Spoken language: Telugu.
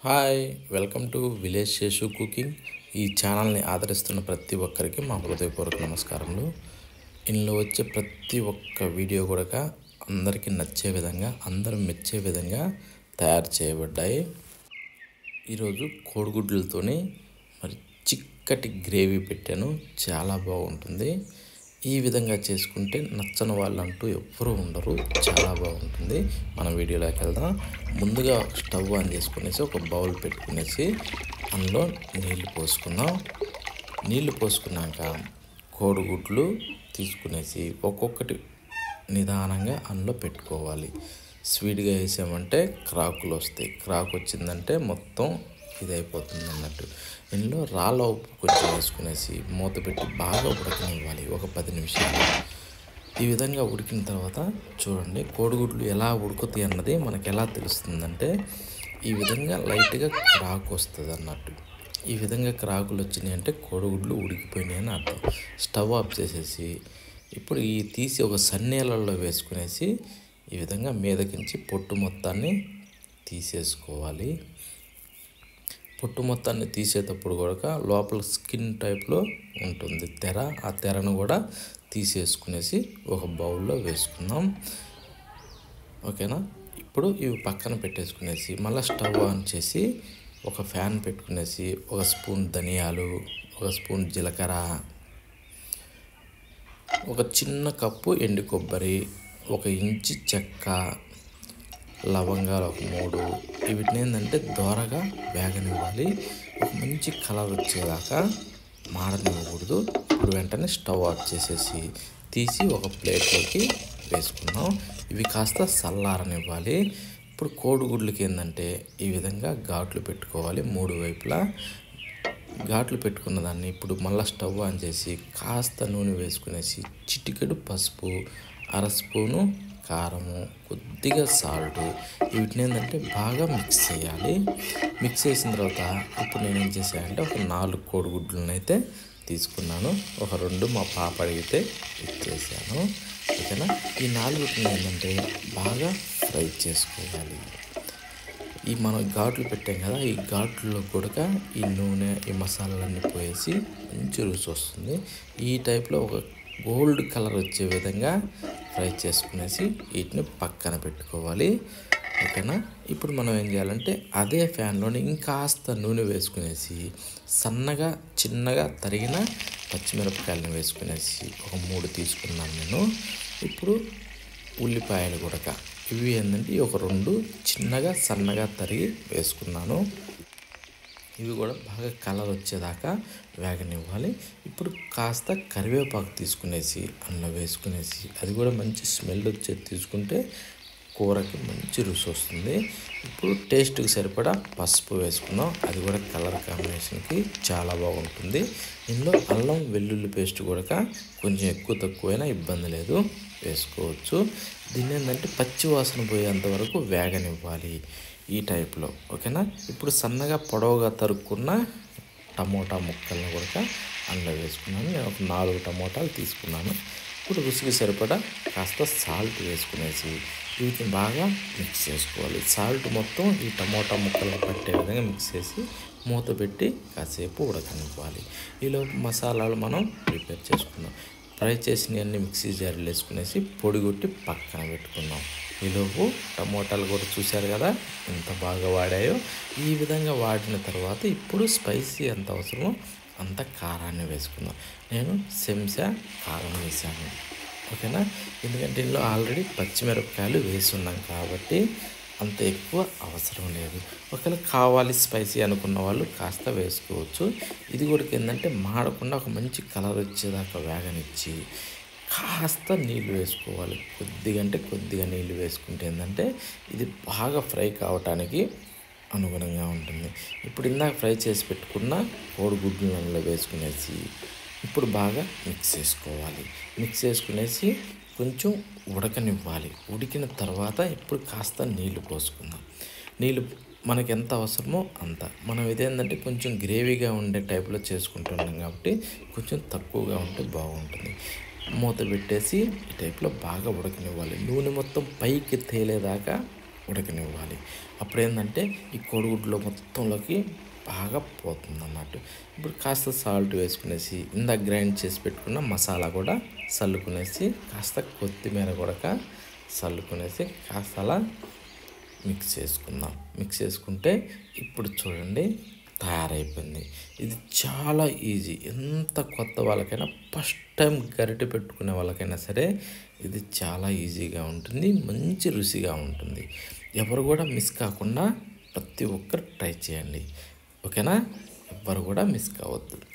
hi welcome to village Seshu cooking ఈ ఛానల్ని ఆదరిస్తున్న ప్రతి ఒక్కరికి మా హృదయపూర్వక నమస్కారములు ఇందులో వచ్చే ప్రతి ఒక్క వీడియో కూడా అందరికీ నచ్చే విధంగా అందరూ మెచ్చే విధంగా తయారు చేయబడ్డాయి ఈరోజు కోడిగుడ్లతోని మరి చిక్కటి గ్రేవీ పెట్టాను చాలా బాగుంటుంది ఈ విధంగా చేసుకుంటే నచ్చని వాళ్ళంటూ ఎవ్వరూ ఉండరు చాలా బాగుంటుంది మన వీడియోలోకి వెళ్దాం ముందుగా స్టవ్ ఆన్ చేసుకునేసి ఒక బౌల్ పెట్టుకునేసి అందులో నీళ్లు పోసుకుందాం నీళ్లు పోసుకున్నాక కోడిగుడ్లు తీసుకునేసి ఒక్కొక్కటి నిదానంగా అందులో పెట్టుకోవాలి స్వీట్గా వేసామంటే క్రాకులు వస్తాయి క్రాక్ వచ్చిందంటే మొత్తం ఇది అయిపోతుంది అన్నట్టు ఇందులో రాళ్ళ ఉప్పు కొంచెం వేసుకునేసి మూత పెట్టి బాగా ఉడకనివ్వాలి ఒక పది నిమిషాలు ఈ విధంగా ఉడికిన తర్వాత చూడండి కోడిగుడ్లు ఎలా ఉడుకుతాయి అన్నది మనకు ఎలా తెలుస్తుందంటే ఈ విధంగా లైట్గా క్రాక్ వస్తుంది అన్నట్టు ఈ విధంగా క్రాకులు వచ్చినాయి అంటే కోడిగుడ్లు ఉడికిపోయినాయి అని అర్థం స్టవ్ ఆఫ్ చేసేసి ఇప్పుడు ఈ తీసి ఒక సన్నీళ్ళల్లో వేసుకునేసి ఈ విధంగా మీదకించి పొట్టు మొత్తాన్ని తీసేసుకోవాలి పొట్టు మొత్తాన్ని తీసేటప్పుడు కూడా లోపల స్కిన్ టైప్లో ఉంటుంది తెర ఆ తెరను కూడా తీసేసుకునేసి ఒక బౌల్లో వేసుకుందాం ఓకేనా ఇప్పుడు ఇవి పక్కన పెట్టేసుకునేసి మళ్ళీ స్టవ్ ఆన్ చేసి ఒక ఫ్యాన్ పెట్టుకునేసి ఒక స్పూన్ ధనియాలు ఒక స్పూన్ జీలకర్ర ఒక చిన్న కప్పు ఎండు కొబ్బరి ఒక ఇంచి చెక్క లవంగాలు ఒక మూడు వీటిని ఏంటంటే దోరగా వేగనివ్వాలి ఒక మంచి కలర్ వచ్చేదాకా మాడనివ్వకూడదు ఇప్పుడు వెంటనే స్టవ్ ఆఫ్ చేసేసి తీసి ఒక ప్లేట్లోకి వేసుకుందాం ఇవి కాస్త చల్లారనివ్వాలి ఇప్పుడు కోడిగుడ్లకి ఏంటంటే ఈ విధంగా ఘాట్లు పెట్టుకోవాలి మూడు వైపులా ఘాట్లు పెట్టుకున్న దాన్ని ఇప్పుడు మళ్ళీ స్టవ్ ఆన్ చేసి కాస్త నూనె వేసుకునేసి చిటికెడు పసుపు అర స్పూను కారము కొద్దిగా సాల్ట్ వీటిని ఏంటంటే బాగా మిక్స్ చేయాలి మిక్స్ చేసిన తర్వాత ఇప్పుడు నేను ఏం చేశానంటే ఒక నాలుగు కోడిగుడ్లను అయితే తీసుకున్నాను ఒక రెండు మా పాప అడిగితే ఇచ్చేసాను ఓకేనా ఈ నాలుగుటిని ఏంటంటే బాగా ఫ్రై చేసుకోవాలి ఈ మనం ఘాట్లు పెట్టాం కదా ఈ ఘాట్లలో కూడా ఈ నూనె ఈ మసాలాలన్నీ పోయేసి మంచి రుచి వస్తుంది ఈ టైప్లో ఒక గోల్డ్ కలర్ వచ్చే విధంగా ఫ్రై చేసుకునేసి వీటిని పక్కన పెట్టుకోవాలి ఓకేనా ఇప్పుడు మనం ఏం చేయాలంటే అదే ఫ్యాన్లోని ఇంకాస్త నూనె వేసుకునేసి సన్నగా చిన్నగా తరిగిన పచ్చిమిరపకాయలను వేసుకునేసి ఒక మూడు తీసుకున్నాను నేను ఇప్పుడు ఉల్లిపాయలు కూడా ఇవి ఏంటంటే ఒక రెండు చిన్నగా సన్నగా తరిగి వేసుకున్నాను ఇవి కూడా బాగా కలర్ వచ్చేదాకా వేగనివ్వాలి ఇప్పుడు కాస్త కరివేపాకు తీసుకునేసి అందులో వేసుకునేసి అది కూడా మంచి స్మెల్ వచ్చేది తీసుకుంటే కూరకి మంచి రుచి వస్తుంది ఇప్పుడు టేస్ట్కి సరిపడా పసుపు వేసుకుందాం అది కూడా కలర్ కాంబినేషన్కి చాలా బాగుంటుంది ఇందులో అల్లం వెల్లుల్లి పేస్ట్ కూడా కొంచెం ఎక్కువ తక్కువైనా ఇబ్బంది లేదు వేసుకోవచ్చు దీన్ని ఏంటంటే పచ్చి వాసన పోయేంత వరకు వేగనివ్వాలి ఈ టైప్లో ఓకేనా ఇప్పుడు సన్నగా పొడవుగా తరుక్కున్న టమోటా ముక్కలను కూడా అందులో వేసుకున్నాను నేను ఒక నాలుగు టమోటాలు తీసుకున్నాను ఇప్పుడు రుచికి సరిపడా కాస్త సాల్ట్ వేసుకునేసి వీటిని బాగా మిక్స్ చేసుకోవాలి సాల్ట్ మొత్తం ఈ టమోటా ముక్కలకు పట్టే విధంగా మిక్స్ చేసి మూత పెట్టి కాసేపు ఉడకనివ్వాలి ఈలోపు మసాలాలు మనం ప్రిపేర్ చేసుకుందాం ఫ్రై చేసినవన్నీ మిక్సీ జార్లు వేసుకునేసి పొడి కొట్టి పక్కన పెట్టుకుందాం ఈలోపు టమోటాలు కూడా చూశారు కదా ఎంత బాగా వాడాయో ఈ విధంగా వాడిన తర్వాత ఇప్పుడు స్పైసీ ఎంత అవసరమో అంత కారాన్ని వేసుకుందాం నేను చెంచా కారం వేసాను ఓకేనా ఎందుకంటే ఇందులో ఆల్రెడీ పచ్చిమిరపకాయలు వేసున్నాం కాబట్టి అంత ఎక్కువ అవసరం లేదు ఒకవేళ కావాలి స్పైసీ అనుకున్న వాళ్ళు కాస్త వేసుకోవచ్చు ఇది కూడా ఏంటంటే మాడకుండా ఒక మంచి కలర్ వచ్చేదాకా వేగనిచ్చి కాస్త నీళ్ళు వేసుకోవాలి కొద్దిగా అంటే కొద్దిగా నీళ్ళు వేసుకుంటే ఏంటంటే ఇది బాగా ఫ్రై కావటానికి అనుగుణంగా ఉంటుంది ఇప్పుడు ఇందాక ఫ్రై చేసి పెట్టుకున్న కోడిగుడ్లు నూనెలో వేసుకునేసి ఇప్పుడు బాగా మిక్స్ చేసుకోవాలి మిక్స్ చేసుకునేసి కొంచెం ఉడకనివ్వాలి ఉడికిన తర్వాత ఇప్పుడు కాస్త నీళ్లు పోసుకుందాం నీళ్ళు మనకి ఎంత అవసరమో అంత మనం ఇదేంటంటే కొంచెం గ్రేవీగా ఉండే టైప్లో చేసుకుంటున్నాం కాబట్టి కొంచెం తక్కువగా ఉంటే బాగుంటుంది మూత పెట్టేసి ఈ టైప్లో బాగా ఉడకనివ్వాలి నూనె మొత్తం పైకి తేలేదాకా ఉడకనివ్వాలి అప్పుడు ఏంటంటే ఈ కోడిగుడ్లో మొత్తంలోకి బాగా పోతుంది అన్నట్టు ఇప్పుడు కాస్త సాల్ట్ వేసుకునేసి ఇందాక గ్రైండ్ చేసి పెట్టుకున్న మసాలా కూడా చల్లుకునేసి కాస్త కొత్తిమీర కూడా చల్లుకునేసి కాస్త అలా మిక్స్ చేసుకుందాం మిక్స్ చేసుకుంటే ఇప్పుడు చూడండి తయారైపోయింది ఇది చాలా ఈజీ ఎంత కొత్త వాళ్ళకైనా ఫస్ట్ టైం గరిటె పెట్టుకునే వాళ్ళకైనా సరే ఇది చాలా ఈజీగా ఉంటుంది మంచి రుచిగా ఉంటుంది ఎవరు కూడా మిస్ కాకుండా ప్రతి ఒక్కరు ట్రై చేయండి ఓకేనా ఎవ్వరు కూడా మిస్ కావద్దు